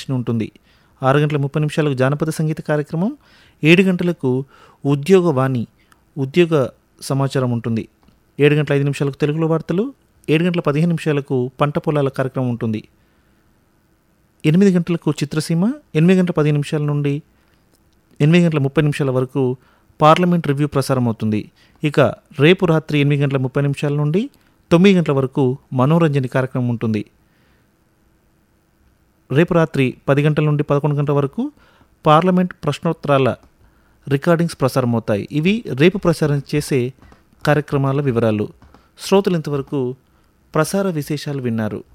సందర్శన ఉంటుంది ఆరు గంటల ముప్పై నిమిషాలకు జానపద సంగీత కార్యక్రమం ఏడు గంటలకు ఉద్యోగ వాణి ఉద్యోగ సమాచారం ఉంటుంది ఏడు గంటల ఐదు నిమిషాలకు తెలుగులో వార్తలు ఏడు గంటల పదిహేను నిమిషాలకు పంట పొలాల కార్యక్రమం ఉంటుంది ఎనిమిది గంటలకు చిత్రసీమ ఎనిమిది గంటల పదిహేను నిమిషాల నుండి ఎనిమిది గంటల ముప్పై నిమిషాల వరకు పార్లమెంట్ రివ్యూ ప్రసారం అవుతుంది ఇక రేపు రాత్రి ఎనిమిది గంటల ముప్పై నిమిషాల నుండి తొమ్మిది గంటల వరకు మనోరంజని కార్యక్రమం ఉంటుంది రేపు రాత్రి పది గంటల నుండి పదకొండు గంటల వరకు పార్లమెంట్ ప్రశ్నోత్తరాల రికార్డింగ్స్ ప్రసారం అవుతాయి ఇవి రేపు ప్రసారం చేసే కార్యక్రమాల వివరాలు శ్రోతలు ఇంతవరకు ప్రసార విశేషాలు విన్నారు